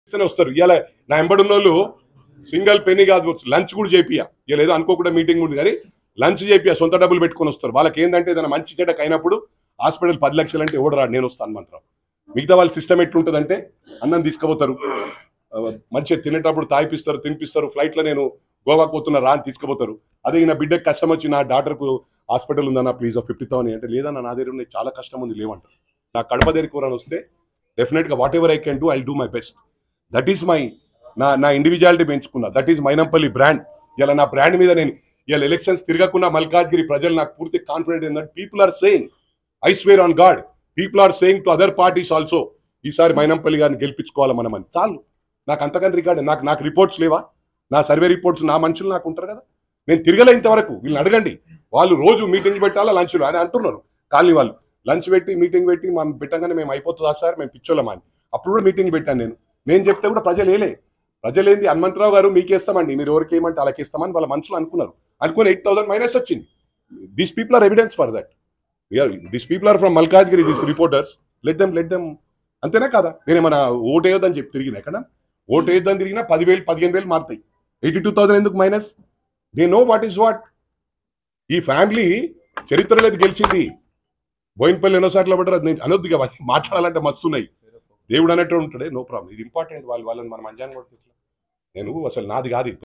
ఇస్తూనే వస్తారు ఇవాళ నా ఎంబడున్న వాళ్ళు సింగిల్ పెనీ కాదు లంచ్ కూడా చేపియా ఇలా ఏదో అనుకోకుండా మీటింగ్ ఉంది కానీ లంచ్ చేపియా సొంత డబ్బులు పెట్టుకొని వస్తారు వాళ్ళకి ఏంటంటే ఏదైనా మంచి చెడ్డకు అయినప్పుడు హాస్పిటల్ పది లక్షలు అంటే ఎవడు రాడు నేను వస్తాను మంత్రం మిగతా వాళ్ళ సిస్టమ్ ఎట్లుంటుందంటే అన్నం తీసుకుపోతారు ఆ, మంచిగా తినేటప్పుడు తాగిపిస్తారు తినిపిస్తారు ఫ్లైట్లో నేను గోవాకు పోతున్నా రా అని తీసుకుపోతారు అదే నా బిడ్డకి కష్టం వచ్చి నా డాక్టర్కు హాస్పిటల్ ఉందన్న ప్లీజ్ ఫిఫ్టీ థౌసండ్ అంటే లేదన్న నా దగ్గర ఉన్నాయి చాలా కష్టం ఉంది లేవంటారు నా కడప దగ్గర కూరని వస్తే డెఫినెట్గా whatever I can do I do my best that is my నా నా ఇండివిజువాలిటీ పెంచుకున్నా దట్ ఈస్ మైనంపల్లి బ్రాండ్ ఇలా నా బ్రాండ్ మీద నేను ఇలా ఎలక్షన్స్ తిరగకుండా మల్కాజ్గిరి ప్రజలు నాకు పూర్తి కాన్ఫిడెంట్ ఏంటంటే people are saying I swear on God people are saying to other parties also ఈసారి మైనంపల్లి గారిని గెలిపించుకోవాలి మనం అని చాలు నాకు అంతకని రికార్డు నాకు నాకు రిపోర్ట్స్ లేవా నా సర్వే రిపోర్ట్స్ నా మనుషులు నాకు ఉంటారు కదా నేను తిరగలే ఇంతవరకు వీళ్ళని అడగండి వాళ్ళు రోజు మీటింగ్ పెట్టాలా లంచ్లు అని అంటున్నారు కాలనీ వాళ్ళు లంచ్ పెట్టి మీటింగ్ పెట్టి మనం పెట్టగానే మేము అయిపోతుందా సార్ మేము పిచ్చోళ్ళమా అని అప్పుడు కూడా మీటింగ్ పెట్టాను నేను నేను చెప్తే కూడా ప్రజలు ఏలే ప్రజలేంది హనుమంతరావు గారు మీకు ఇస్తామండి మీరు ఎవరికి ఏమంటే అలాగే ఇస్తామని వాళ్ళ మనుషులు అనుకున్నారు అనుకుని ఎయిట్ థౌసండ్ మైనస్ వచ్చింది these people are evidence for that this people are from Malkajgiri this reporters let them let them అంతేనా కదా నేనేమన్నా ఓటు వేయొద్దని చెప్పి తిరిగిన ఎక్కడ ఓటు వేయొద్దని తిరిగినా పదివేలు పదిహేను వేలు మారుతాయి ఎయిటీ టూ థౌసండ్ ఎందుకు minus they know what is what ఈ ఫ్యామిలీ చరిత్ర లేదు గెలిచింది బోయినపల్లి ఎన్నోసార్లు పడ్డారు అది నేను అనొద్దు ఇక మాట్లాడాలంటే మస్తు ఉన్నాయి దేవుడు అన్నట్టు ఉంటాడే నో ప్రాబ్లం ఇది ఇంపార్టెంట్ వాళ్ళు వాళ్ళని మనం అంజాన్ కూడా నేను అసలు నాది కాదు ఇది.